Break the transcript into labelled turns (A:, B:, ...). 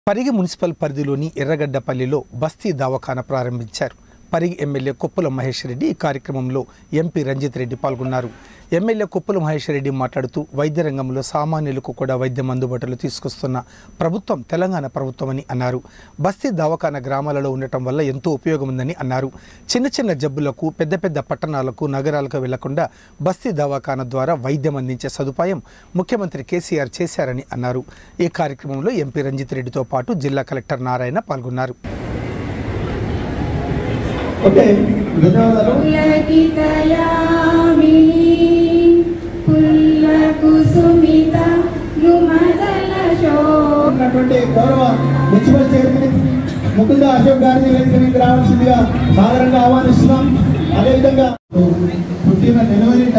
A: Parigi municipal పరిధిలోని ఎర్రగడ్డపల్లిలో బస్తీ దవాఖాన ప్రారంభించారు పరిగి ఎమ్మెల్యే కొప్పుల మహేష్ రెడ్డి ఈ కార్యక్రమంలో ఎంపీ రంజిత్ రెడ్డి పాల్గొన్నారు ఎమ్మెల్యే కొప్పుల మహేష్ రెడ్డి మాట్లాడుతూ వైద్య రంగంలో సామాన్యులకు కూడా వైద్యం అందుబాటులో తీసుకొస్తున్న ప్రభుత్వం తెలంగాణ ప్రభుత్వం అని అన్నారు బస్తీ దవాఖాన గ్రామాలలో ఉండటం వల్ల ఎంతో ఉపయోగం ఉందని అన్నారు చిన్న చిన్న జబ్బులకు పెద్ద పెద్ద పట్టణాలకు నగరాలకు వెళ్లకుండా బస్తీ దవాఖాన ద్వారా వైద్యం అందించే సదుపాయం ముఖ్యమంత్రి కేసీఆర్ చేశారని అన్నారు ఈ కార్యక్రమంలో ఎంపీ రంజిత్ రెడ్డితో పాటు జిల్లా కలెక్టర్ నారాయణ పాల్గొన్నారు
B: ఓకే ధన్యవాదాలు
C: పులకితయామిని పుల్లకుసుమిత నుమదల శో
B: ఉన్నటువంటి గౌరవ మున్సిపల్ చైర్మన్ ముకుంద అశోక్ గారిని వేదిక మీద రావాల్సిందిగా సాధారణంగా ఆహ్వానిస్తున్నాం అదేవిధంగా పుట్టిన నెలవని